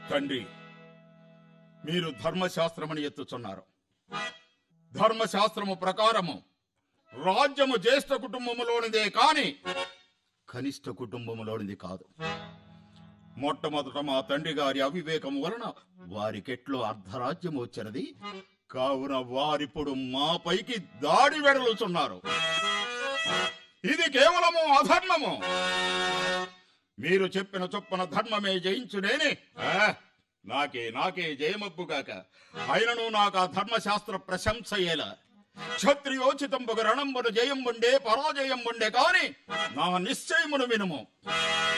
తండ్రి మీరు ధర్మశాస్త్రమని ఎత్తుచున్నారు ధర్మశాస్త్రము ప్రకారము రాజ్యము జ్యేష్ఠ కుటుంబములోనిదే కాని కనిష్ట కుటుంబములోనిది కాదు మొట్టమొదట మా తండ్రి గారి అవివేకము వలన వారికెట్లో అర్ధరాజ్యం వచ్చినది కావున వారిప్పుడు మాపైకి దాడి వెడలుచున్నారు ఇది కేవలము అధర్మము మీరు చెప్పిన చొప్పున ధర్మమే జయించునేని ఆ, నాకే నాకే జయమబ్బు కాక అయినను నాకు ఆ ధర్మశాస్త్ర ప్రశంసయేలా క్షత్రియోచితంబుగ రణంబున జయం ఉండే పరాజయం ఉండే కాని నా నిశ్చయమును వినుము